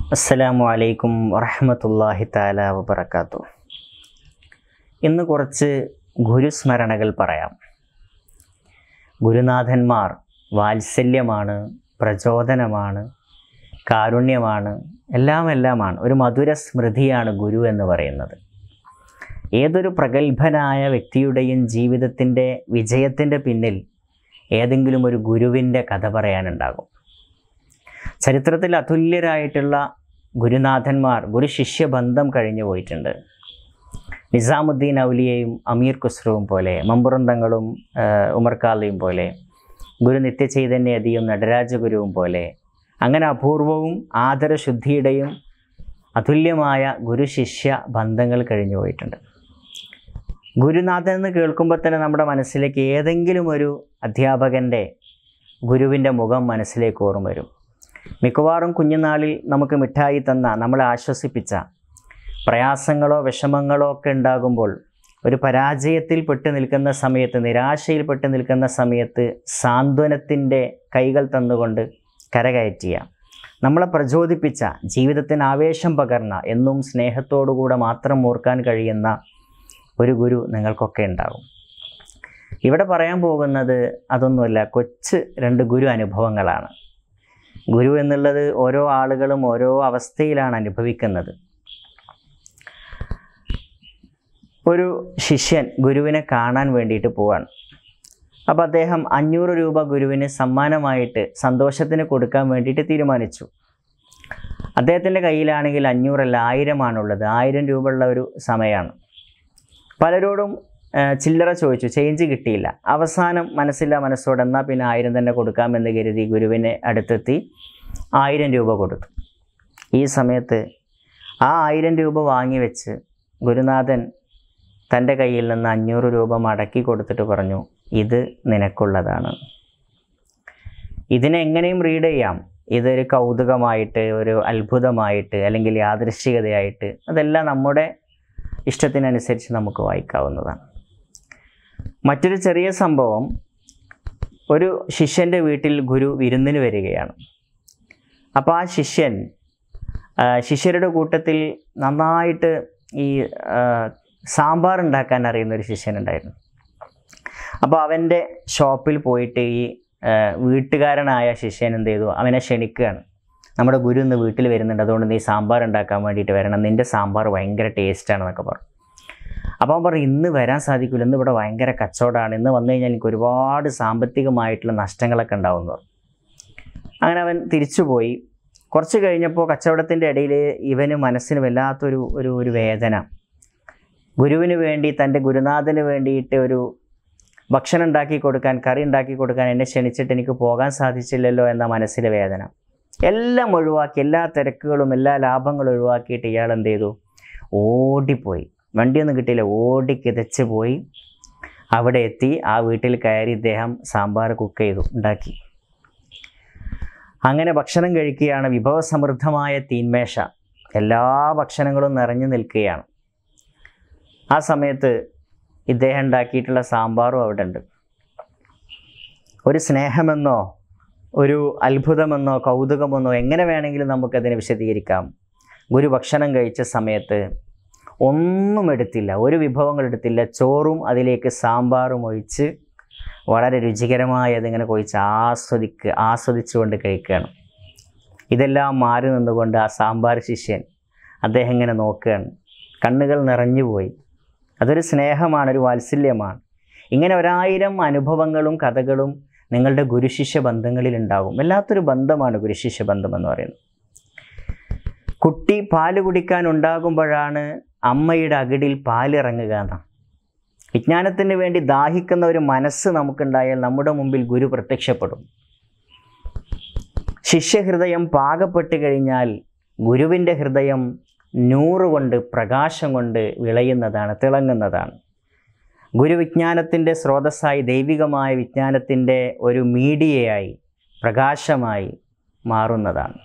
അസ്സലാമു അലൈക്കും വറഹമത്തല്ലാഹി താല വബർക്കാത്തു ഇന്ന് കുറച്ച് ഗുരുസ്മരണകൾ പറയാം ഗുരുനാഥന്മാർ വാത്സല്യമാണ് പ്രചോദനമാണ് കാരുണ്യമാണ് എല്ലാം എല്ലാമാണ് ഒരു മധുര സ്മൃതിയാണ് ഗുരു എന്ന് പറയുന്നത് ഏതൊരു പ്രഗത്ഭനായ വ്യക്തിയുടെയും ജീവിതത്തിൻ്റെ വിജയത്തിൻ്റെ പിന്നിൽ ഏതെങ്കിലും ഒരു ഗുരുവിൻ്റെ കഥ പറയാനുണ്ടാകും ചരിത്രത്തിൽ അതുല്യരായിട്ടുള്ള ഗുരുനാഥന്മാർ ഗുരു ശിഷ്യ ബന്ധം കഴിഞ്ഞു പോയിട്ടുണ്ട് നിസാമുദ്ദീൻ ഔലിയയും അമീർ ഖുസ്രുവും പോലെ മമ്പുറന്തങ്ങളും ഉമർ ഖാലിയും പോലെ ഗുരു നിത്യചൈതന്യതിയും നടരാജ ഗുരുവും പോലെ അങ്ങനെ അപൂർവവും ആദരശുദ്ധിയുടെയും അതുല്യമായ ഗുരു ശിഷ്യ ബന്ധങ്ങൾ കഴിഞ്ഞു പോയിട്ടുണ്ട് ഗുരുനാഥൻ എന്ന് കേൾക്കുമ്പോൾ തന്നെ നമ്മുടെ മനസ്സിലേക്ക് ഏതെങ്കിലും ഒരു അധ്യാപകൻ്റെ ഗുരുവിൻ്റെ മുഖം മനസ്സിലേക്ക് ഓർമ്മ വരും മിക്കവാറും കുഞ്ഞുനാളിൽ നമുക്ക് മിഠായി തന്ന നമ്മളെ ആശ്വസിപ്പിച്ച പ്രയാസങ്ങളോ വിഷമങ്ങളോ ഒക്കെ ഉണ്ടാകുമ്പോൾ ഒരു പരാജയത്തിൽ പെട്ട് നിൽക്കുന്ന സമയത്ത് നിരാശയിൽ പെട്ട് നിൽക്കുന്ന സമയത്ത് സാന്ത്വനത്തിൻ്റെ കൈകൾ തന്നുകൊണ്ട് കരകയറ്റിയ നമ്മളെ പ്രചോദിപ്പിച്ച ജീവിതത്തിന് ആവേശം പകർന്ന എന്നും സ്നേഹത്തോടുകൂടെ മാത്രം ഓർക്കാൻ കഴിയുന്ന ഒരു ഗുരു നിങ്ങൾക്കൊക്കെ ഉണ്ടാകും ഇവിടെ പറയാൻ പോകുന്നത് അതൊന്നുമല്ല കൊച്ച് രണ്ട് ഗുരു അനുഭവങ്ങളാണ് ഗുരു എന്നുള്ളത് ഓരോ ആളുകളും ഓരോ അവസ്ഥയിലാണ് അനുഭവിക്കുന്നത് ഒരു ശിഷ്യൻ ഗുരുവിനെ കാണാൻ വേണ്ടിയിട്ട് പോവാണ് അപ്പോൾ അദ്ദേഹം അഞ്ഞൂറ് രൂപ ഗുരുവിന് സമ്മാനമായിട്ട് സന്തോഷത്തിന് കൊടുക്കാൻ വേണ്ടിയിട്ട് തീരുമാനിച്ചു അദ്ദേഹത്തിൻ്റെ കയ്യിലാണെങ്കിൽ അഞ്ഞൂറല്ല ആയിരമാണുള്ളത് ആയിരം രൂപ ഉള്ള ഒരു സമയമാണ് പലരോടും ചില്ലറ ചോദിച്ചു ചേഞ്ച് കിട്ടിയില്ല അവസാനം മനസ്സില്ല മനസ്സോടെ എന്നാൽ പിന്നെ ആയിരം തന്നെ കൊടുക്കാമെന്ന് കരുതി ഗുരുവിനെ അടുത്തെത്തി ആയിരം രൂപ കൊടുത്തു ഈ സമയത്ത് ആ ആയിരം രൂപ വാങ്ങി വെച്ച് ഗുരുനാഥൻ തൻ്റെ കയ്യിൽ നിന്ന് അഞ്ഞൂറ് രൂപ മടക്കി കൊടുത്തിട്ട് പറഞ്ഞു ഇത് നിനക്കുള്ളതാണ് ഇതിനെ എങ്ങനെയും റീഡ് ചെയ്യാം ഇതൊരു കൗതുകമായിട്ട് ഒരു അത്ഭുതമായിട്ട് അല്ലെങ്കിൽ യാദൃശ്ചികതയായിട്ട് അതെല്ലാം നമ്മുടെ ഇഷ്ടത്തിനനുസരിച്ച് നമുക്ക് വായിക്കാവുന്നതാണ് മറ്റൊരു ചെറിയ സംഭവം ഒരു ശിഷ്യൻ്റെ വീട്ടിൽ ഗുരു വിരുന്നിന് വരികയാണ് അപ്പോൾ ആ ശിഷ്യൻ ശിഷ്യരുടെ കൂട്ടത്തിൽ നന്നായിട്ട് ഈ സാമ്പാർ ഉണ്ടാക്കാൻ അറിയുന്ന ഒരു ശിഷ്യനുണ്ടായിരുന്നു അപ്പോൾ അവൻ്റെ ഷോപ്പിൽ പോയിട്ട് ഈ വീട്ടുകാരനായ ശിഷ്യൻ എന്ത് ചെയ്തു അവനെ ക്ഷണിക്കുകയാണ് നമ്മുടെ ഗുരു ഇന്ന് വീട്ടിൽ വരുന്നുണ്ട് അതുകൊണ്ട് നീ സാമ്പാർ ഉണ്ടാക്കാൻ വേണ്ടിയിട്ട് വരണം നിൻ്റെ സാമ്പാർ ഭയങ്കര ടേസ്റ്റാണെന്നൊക്കെ പറഞ്ഞു അപ്പോൾ അവൻ പറഞ്ഞു ഇന്ന് വരാൻ സാധിക്കില്ല ഇന്ന് ഇവിടെ ഭയങ്കര കച്ചവടമാണ് ഇന്ന് വന്നു കഴിഞ്ഞാൽ എനിക്ക് ഒരുപാട് സാമ്പത്തികമായിട്ടുള്ള നഷ്ടങ്ങളൊക്കെ ഉണ്ടാവുമെന്ന് പറഞ്ഞു അങ്ങനെ അവൻ തിരിച്ചുപോയി കുറച്ച് കഴിഞ്ഞപ്പോൾ കച്ചവടത്തിൻ്റെ ഇടയിൽ ഇവന് മനസ്സിന് വല്ലാത്തൊരു ഒരു ഒരു വേദന ഗുരുവിന് വേണ്ടി തൻ്റെ ഗുരുനാഥന് വേണ്ടിയിട്ട് ഒരു ഭക്ഷണം ഉണ്ടാക്കി കൊടുക്കാൻ കറി ഉണ്ടാക്കി കൊടുക്കാൻ എന്നെ ക്ഷണിച്ചിട്ട് എനിക്ക് പോകാൻ സാധിച്ചില്ലല്ലോ എന്ന മനസ്സിലെ വേദന എല്ലാം ഒഴിവാക്കി എല്ലാ തിരക്കുകളും എല്ലാ ലാഭങ്ങളും ഒഴിവാക്കിയിട്ട് ഇയാൾ എന്ത് ചെയ്തു ഓടിപ്പോയി വണ്ടിയൊന്നും കിട്ടിയില്ല ഓടി കിതച്ച് പോയി അവിടെ എത്തി ആ വീട്ടിൽ കയറി ഇദ്ദേഹം സാമ്പാർ കുക്ക് ചെയ്തു ഉണ്ടാക്കി അങ്ങനെ ഭക്ഷണം കഴിക്കുകയാണ് വിഭവസമൃദ്ധമായ തീന്മേശ എല്ലാ ഭക്ഷണങ്ങളും നിറഞ്ഞു നിൽക്കുകയാണ് ആ സമയത്ത് ഇദ്ദേഹം ഉണ്ടാക്കിയിട്ടുള്ള സാമ്പാറും അവിടെ ഉണ്ട് ഒരു സ്നേഹമെന്നോ ഒരു അത്ഭുതമെന്നോ കൗതുകമെന്നോ എങ്ങനെ വേണമെങ്കിലും നമുക്കതിനെ വിശദീകരിക്കാം ഗുരു ഭക്ഷണം കഴിച്ച സമയത്ത് ഒന്നും എടുത്തില്ല ഒരു വിഭവങ്ങൾ എടുത്തില്ല ചോറും അതിലേക്ക് സാമ്പാറും ഒഴിച്ച് വളരെ രുചികരമായി അതിങ്ങനെ കൊഴിച്ച് ആസ്വദിക്കുക ആസ്വദിച്ചുകൊണ്ട് കഴിക്കുകയാണ് ഇതെല്ലാം മാറി നിന്നുകൊണ്ട് ആ സാമ്പാർ ശിഷ്യൻ അദ്ദേഹം ഇങ്ങനെ നോക്കുകയാണ് കണ്ണുകൾ നിറഞ്ഞുപോയി അതൊരു സ്നേഹമാണ് ഒരു വാത്സല്യമാണ് ഇങ്ങനെ ഒരായിരം അനുഭവങ്ങളും കഥകളും നിങ്ങളുടെ ഗുരുശിഷ്യ ബന്ധങ്ങളിൽ ഉണ്ടാകും വല്ലാത്തൊരു ബന്ധമാണ് ഗുരുശിഷ്യ ബന്ധം എന്ന് പറയുന്നത് കുട്ടി പാല് കുടിക്കാൻ ഉണ്ടാകുമ്പോഴാണ് അമ്മയുടെ അകിടിൽ പാലിറങ്ങുക എന്നാണ് വിജ്ഞാനത്തിന് വേണ്ടി ദാഹിക്കുന്ന ഒരു മനസ്സ് നമുക്കുണ്ടായാൽ നമ്മുടെ മുമ്പിൽ ഗുരു പ്രത്യക്ഷപ്പെടും ശിഷ്യഹൃദയം പാകപ്പെട്ട് കഴിഞ്ഞാൽ ഗുരുവിൻ്റെ ഹൃദയം നൂറ് കൊണ്ട് പ്രകാശം കൊണ്ട് വിളയുന്നതാണ് തിളങ്ങുന്നതാണ് ഗുരുവിജ്ഞാനത്തിൻ്റെ സ്രോതസ്സായി ദൈവികമായ വിജ്ഞാനത്തിൻ്റെ ഒരു മീഡിയയായി പ്രകാശമായി മാറുന്നതാണ്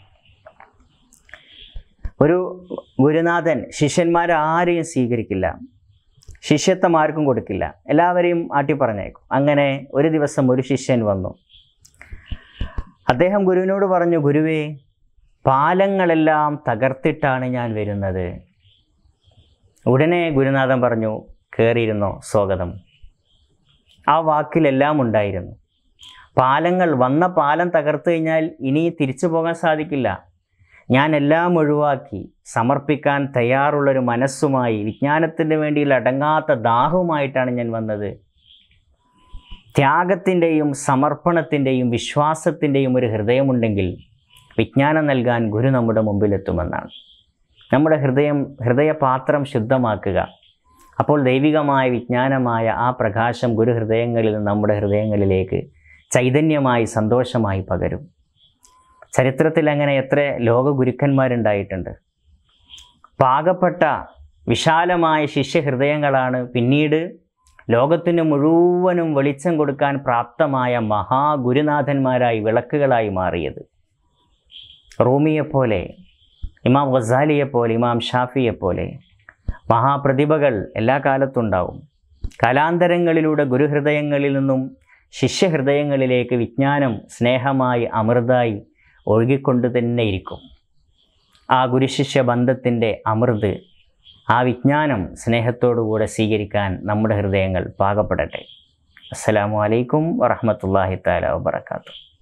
ഒരു ഗുരുനാഥൻ ശിഷ്യന്മാരെ ആരെയും സ്വീകരിക്കില്ല ശിഷ്യത്വം ആർക്കും കൊടുക്കില്ല എല്ലാവരെയും ആട്ടി പറഞ്ഞേക്കും അങ്ങനെ ഒരു ദിവസം ഒരു ശിഷ്യൻ വന്നു അദ്ദേഹം ഗുരുവിനോട് പറഞ്ഞു ഗുരുവേ പാലങ്ങളെല്ലാം തകർത്തിട്ടാണ് ഞാൻ വരുന്നത് ഉടനെ ഗുരുനാഥൻ പറഞ്ഞു കയറിയിരുന്നോ സ്വാഗതം ആ വാക്കിലെല്ലാം ഉണ്ടായിരുന്നു പാലങ്ങൾ വന്ന പാലം തകർത്തു കഴിഞ്ഞാൽ ഇനി തിരിച്ചു പോകാൻ സാധിക്കില്ല ഞാൻ എല്ലാം ഒഴിവാക്കി സമർപ്പിക്കാൻ തയ്യാറുള്ളൊരു മനസ്സുമായി വിജ്ഞാനത്തിന് വേണ്ടിയുള്ള അടങ്ങാത്ത ദാഹവുമായിട്ടാണ് ഞാൻ വന്നത് ത്യാഗത്തിൻ്റെയും സമർപ്പണത്തിൻ്റെയും വിശ്വാസത്തിൻ്റെയും ഒരു ഹൃദയമുണ്ടെങ്കിൽ വിജ്ഞാനം നൽകാൻ ഗുരു നമ്മുടെ മുമ്പിലെത്തുമെന്നാണ് നമ്മുടെ ഹൃദയം ഹൃദയപാത്രം ശുദ്ധമാക്കുക അപ്പോൾ ദൈവികമായ വിജ്ഞാനമായ ആ പ്രകാശം ഗുരുഹൃദയങ്ങളിൽ നിന്ന് നമ്മുടെ ഹൃദയങ്ങളിലേക്ക് ചൈതന്യമായി സന്തോഷമായി പകരും ചരിത്രത്തിൽ അങ്ങനെ എത്ര ലോക ഗുരുക്കന്മാരുണ്ടായിട്ടുണ്ട് പാകപ്പെട്ട വിശാലമായ ശിഷ്യഹൃദയങ്ങളാണ് പിന്നീട് ലോകത്തിന് മുഴുവനും വെളിച്ചം കൊടുക്കാൻ പ്രാപ്തമായ മഹാഗുരുനാഥന്മാരായി വിളക്കുകളായി മാറിയത് റൂമിയെപ്പോലെ ഇമാം ഗസാലിയെപ്പോലെ ഇമാം ഷാഫിയെപ്പോലെ മഹാപ്രതിഭകൾ എല്ലാ കാലത്തുണ്ടാവും കാലാന്തരങ്ങളിലൂടെ ഗുരുഹൃദയങ്ങളിൽ നിന്നും ശിഷ്യഹൃദയങ്ങളിലേക്ക് വിജ്ഞാനം സ്നേഹമായി അമൃതായി ഒഴുകിക്കൊണ്ട് തന്നെ ഇരിക്കും ആ ഗുരുശിഷ്യ ബന്ധത്തിൻ്റെ അമൃത് ആ വിജ്ഞാനം സ്നേഹത്തോടുകൂടെ സ്വീകരിക്കാൻ നമ്മുടെ ഹൃദയങ്ങൾ പാകപ്പെടട്ടെ അസ്സലാമു അലൈക്കും വറഹമത്തല്ലാഹി താല വാത്തു